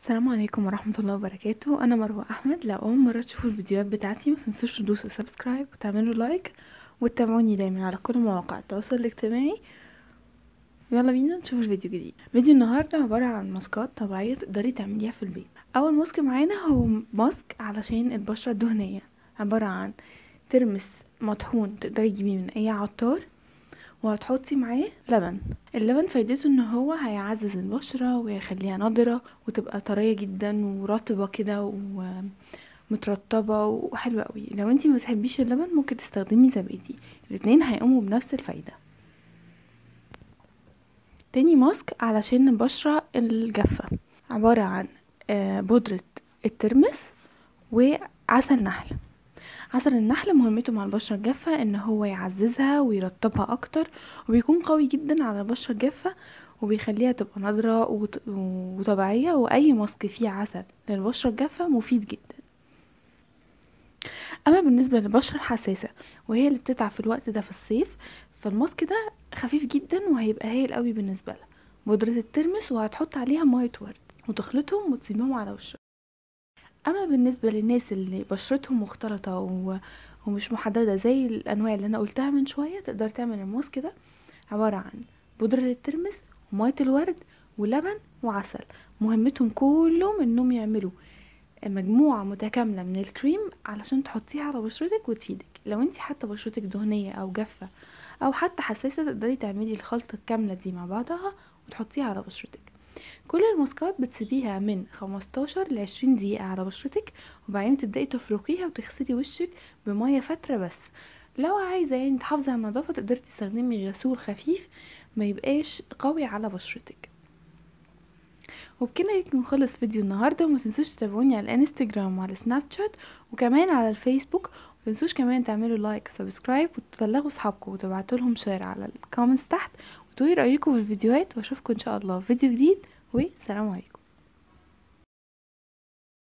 السلام عليكم ورحمة الله وبركاته أنا مروة أحمد لو أول مرة تشوفوا الفيديوهات بتاعتي متنسوش تدوسوا سبسكرايب وتعملوا لايك وتتابعوني دايما على كل مواقع التواصل الاجتماعي يلا بينا نشوف الفيديو جديد فيديو النهاردة عبارة عن ماسكات طبيعية تقدري تعمليها في البيت أول ماسك معانا هو ماسك علشان البشرة الدهنية عبارة عن ترمس مطحون تقدري تجيبيه من أي عطار وهتحطي معاه لبن اللبن فايدته ان هو هيعزز البشرة ويخليها نضرة وتبقى طرية جدا ورطبة كده ومترطبة وحلوة قوي لو انتي ما بتحبيش اللبن ممكن تستخدمي زبادي الاتنين هيقوموا بنفس الفايدة تاني ماسك علشان البشرة الجافة عبارة عن بودرة الترمس وعسل نحل عسل النحل مهمته مع البشرة الجافة ان هو يعززها ويرطبها اكتر وبيكون قوي جدا على البشرة الجافة وبيخليها تبقى نضرة وطبيعية واي ماسك فيه عسل للبشرة الجافة مفيد جدا اما بالنسبة للبشرة الحساسة وهي اللي بتتعب في الوقت ده في الصيف فالماسك ده خفيف جدا وهيبقى هايل قوي بالنسبة لها بودرة الترمس وهتحط عليها مية ورد وتخلطهم وتسيبهم على وشها اما بالنسبه للناس اللي بشرتهم مختلطه و... ومش محدده زي الانواع اللي انا قلتها من شويه تقدر تعمل الماسك ده عباره عن بودره الترمس وميه الورد ولبن وعسل مهمتهم كلهم انهم يعملوا مجموعة متكاملة من الكريم علشان تحطيها على بشرتك وتفيدك لو انت حتى بشرتك دهنية او جافة او حتى حساسة تقدري تعملي الخلطة الكاملة دي مع بعضها وتحطيها على بشرتك كل الماسكات بتسيبيها من 15 ل 20 دقيقة على بشرتك وبعدين تبدأي تفركيها وتغسلي وشك بمية فترة بس لو عايزة يعني تحافظي على النظافة تقدري تستخدمي غسول خفيف ما يبقاش قوي على بشرتك وبكده يكون خلص فيديو النهارده وما تنسوش تتابعوني على الانستجرام وعلى سناب شات وكمان على الفيسبوك ومتنسوش كمان تعملوا لايك وسبسكرايب وتبلغوا اصحابكم وتبعتوا لهم شير على الكومنتس تحت وتقولي رايكم في الفيديوهات واشوفكم ان شاء الله في فيديو جديد والسلام عليكم